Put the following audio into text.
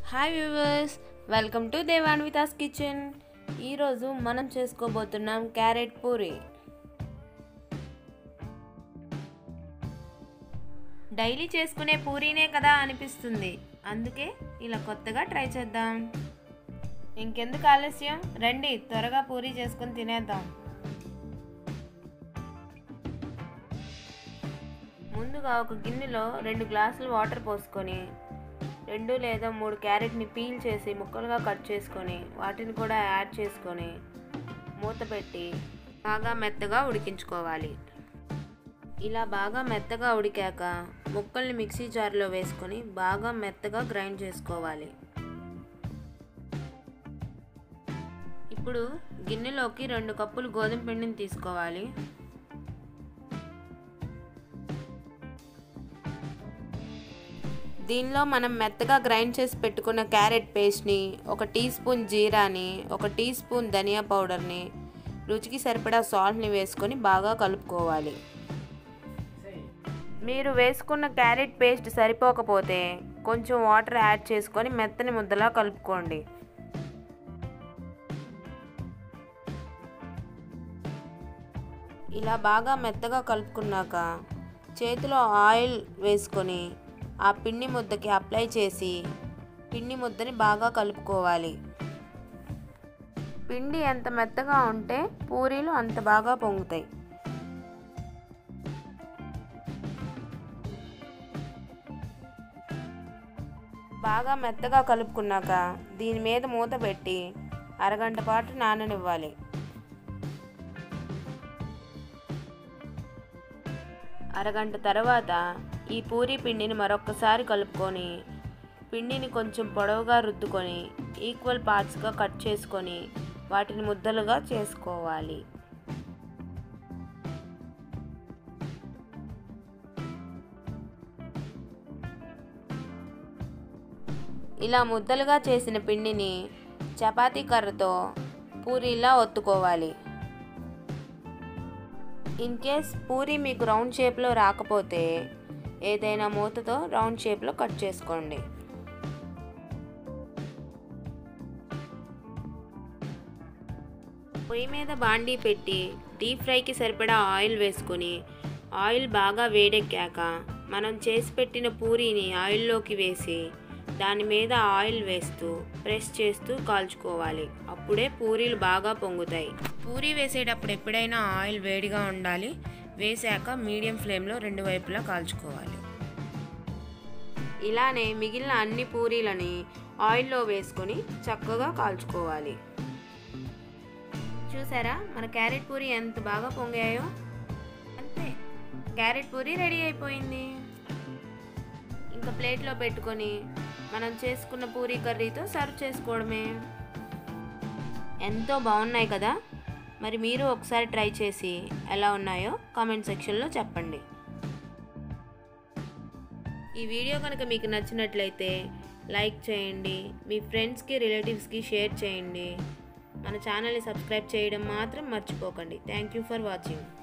hi viewers welcome to Devanvita's kitchen ఈరోజు మనం చేసుకోబోతున్నాం క్యారెట్ పూరి డైలీ చేసుకునే పూరీనే కదా అనిపిస్తుంది అందుకే ఇలా కొత్తగా ట్రై చేద్దాం ఇంకెందుకు ఆలస్యం రండి త్వరగా పూరీ చేసుకుని తినేద్దాం ముందుగా ఒక గిన్నెలో రెండు గ్లాసులు వాటర్ పోసుకొని రెండు లేదా మూడు క్యారెట్ని పీల్ చేసి ముక్కలుగా కట్ చేసుకొని వాటిని కూడా యాడ్ చేసుకొని మూత పెట్టి బాగా మెత్తగా ఉడికించుకోవాలి ఇలా బాగా మెత్తగా ఉడికాక ముక్కల్ని మిక్సీ జార్లో వేసుకొని బాగా మెత్తగా గ్రైండ్ చేసుకోవాలి ఇప్పుడు గిన్నెలోకి రెండు కప్పులు గోధుమ పిండిని తీసుకోవాలి దీనిలో మనం మెత్తగా గ్రైండ్ చేసి పెట్టుకున్న క్యారెట్ పేస్ట్ని ఒక టీ స్పూన్ జీరాని ఒక టీ స్పూన్ ధనియా పౌడర్ని రుచికి సరిపడా సాల్ట్ని వేసుకొని బాగా కలుపుకోవాలి మీరు వేసుకున్న క్యారెట్ పేస్ట్ సరిపోకపోతే కొంచెం వాటర్ యాడ్ చేసుకొని మెత్తని ముద్దలా కలుపుకోండి ఇలా బాగా మెత్తగా కలుపుకున్నాక చేతిలో ఆయిల్ వేసుకొని ఆ పిండి ముద్దకి అప్లై చేసి పిండి ముద్దని బాగా కలుపుకోవాలి పిండి ఎంత మెత్తగా ఉంటే పూరీలు అంత బాగా పొంగుతాయి బాగా మెత్తగా కలుపుకున్నాక దీని మీద మూత పెట్టి అరగంట పాటు నాననివ్వాలి అరగంట తర్వాత ఈ పూరీ పిండిని మరొకసారి కలుపుకొని పిండిని కొంచెం పొడవుగా రుద్దుకొని ఈక్వల్ పార్ట్స్గా కట్ చేసుకొని వాటిని ముద్దలుగా చేసుకోవాలి ఇలా ముద్దలుగా చేసిన పిండిని చపాతీ కర్రతో పూరీలా ఒత్తుకోవాలి ఇన్ కేస్ పూరి మీకు రౌండ్ షేప్లో రాకపోతే ఏదైనా మూతతో రౌండ్ షేప్లో కట్ చేసుకోండి పొయ్యి మీద బాండీ పెట్టి డీప్ ఫ్రైకి సరిపడా ఆయిల్ వేసుకొని ఆయిల్ బాగా వేడెక్కాక మనం చేసి పెట్టిన పూరీని ఆయిల్లోకి వేసి దాని మీద ఆయిల్ వేస్తూ ప్రెస్ చేస్తూ కాల్చుకోవాలి అప్పుడే పూరీలు బాగా పొంగుతాయి పూరీ వేసేటప్పుడు ఎప్పుడైనా ఆయిల్ వేడిగా ఉండాలి వేసాక మీడియం ఫ్లేమ్లో రెండు వైపులా కాల్చుకోవాలి ఇలానే మిగిలిన అన్ని పూరీలని ఆయిల్లో వేసుకొని చక్కగా కాల్చుకోవాలి చూసారా మన క్యారెట్ పూరి ఎంత బాగా పొంగాయో అంతే క్యారెట్ పూరి రెడీ అయిపోయింది ఇంకా ప్లేట్లో పెట్టుకొని మనం చేసుకున్న పూరీ కర్రీతో సర్వ్ చేసుకోవడమే ఎంతో బాగున్నాయి కదా మరి మీరు ఒకసారి ట్రై చేసి ఎలా ఉన్నాయో కామెంట్ సెక్షన్లో చెప్పండి ఈ వీడియో కనుక మీకు నచ్చినట్లయితే లైక్ చేయండి మీ ఫ్రెండ్స్కి రిలేటివ్స్కి షేర్ చేయండి మన ఛానల్ని సబ్స్క్రైబ్ చేయడం మాత్రం మర్చిపోకండి థ్యాంక్ యూ ఫర్ వాచింగ్